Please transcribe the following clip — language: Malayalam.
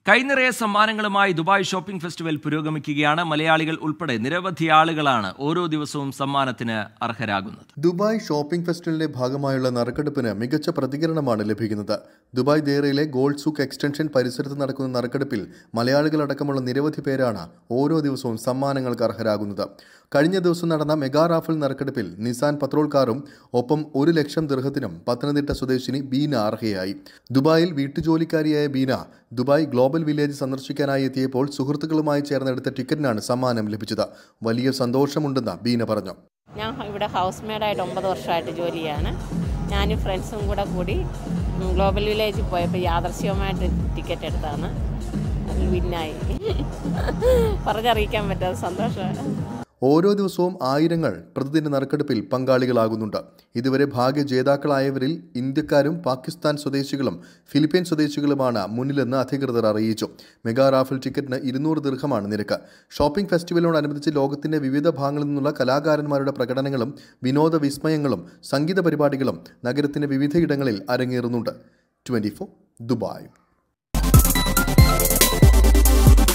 കൈനിറയ സമ്മാനങ്ങളുമായി ദുബായ് ഷോപ്പിംഗ് ഫെസ്റ്റിവൽ പുരോഗമിക്കുകയാണ് മലയാളികൾ ഉൾപ്പെടെ നിരവധി ആളുകളാണ് ഓരോ ദിവസവും സമ്മാനത്തിന് അർഹരാകുന്നത് ദുബായ് ഷോപ്പിംഗ് ഫെസ്റ്റിവലിന്റെ ഭാഗമായുള്ള നറുക്കെടുപ്പിന് മികച്ച പ്രതികരണമാണ് ലഭിക്കുന്നത് ദുബായ് ദേറയിലെ ഗോൾഡ് സൂക്ക് എക്സ്റ്റൻഷൻ പരിസരത്ത് നടക്കുന്ന നറുക്കെടുപ്പിൽ മലയാളികളടക്കമുള്ള നിരവധി പേരാണ് ഓരോ ദിവസവും സമ്മാനങ്ങൾക്ക് അർഹരാകുന്നത് കഴിഞ്ഞ ദിവസം നടന്ന മെഗാ റാഫിൾ നറുക്കെടുപ്പിൽ നിസാൻ പത്രോൾ കാറും ഒപ്പം ഒരു ലക്ഷം ദീർഘത്തിനും പത്തനംതിട്ട സ്വദേശിനി ബീന അർഹയായി ദുബായിൽ വീട്ടുജോലിക്കാരിയായ ബീന ദുബായ് ഗ്ലോബൽ വില്ലേജ് സന്ദർശിക്കാനായി എത്തിയപ്പോൾ സുഹൃത്തുക്കളുമായി ചേർന്നെടുത്ത ടിക്കറ്റിനാണ് സമ്മാനം ലഭിച്ചത് വലിയ സന്തോഷമുണ്ടെന്ന് ബീന പറഞ്ഞു ഞാൻ ഇവിടെ ഹൗസ് മെയ്ഡായിട്ട് ഒമ്പത് വർഷമായിട്ട് ജോലി ചെയ്യാണ് ഞാനും ഫ്രണ്ട്സും കൂടെ കൂടി ഉം, ഗ്ലോബൽ വില്ലേജിൽ പോയപ്പോൾ യാദർശികമായിട്ട് ടിക്കറ്റ് എടുത്താണ് അതിൽ വിന്നായി പറഞ്ഞറിയിക്കാൻ പറ്റാത്ത സന്തോഷമാണ് ഓരോ ദിവസവും ആയിരങ്ങൾ പ്രതിദിന നറുക്കെടുപ്പിൽ പങ്കാളികളാകുന്നുണ്ട് ഇതുവരെ ഭാഗ്യ ജേതാക്കളായവരിൽ ഇന്ത്യക്കാരും പാകിസ്ഥാൻ സ്വദേശികളും ഫിലിപ്പീൻ സ്വദേശികളുമാണ് മുന്നിലെന്ന് അധികൃതർ അറിയിച്ചു മെഗാ റാഫൽ ടിക്കറ്റിന് ഇരുന്നൂറ് ദീർഘമാണ് നിരക്ക് ഷോപ്പിംഗ് ഫെസ്റ്റിവലിനോടനുബന്ധിച്ച് ലോകത്തിന്റെ വിവിധ ഭാഗങ്ങളിൽ നിന്നുള്ള കലാകാരന്മാരുടെ പ്രകടനങ്ങളും വിനോദ വിസ്മയങ്ങളും സംഗീത പരിപാടികളും നഗരത്തിന്റെ വിവിധയിടങ്ങളിൽ അരങ്ങേറുന്നുണ്ട് ട്വന്റി ദുബായ്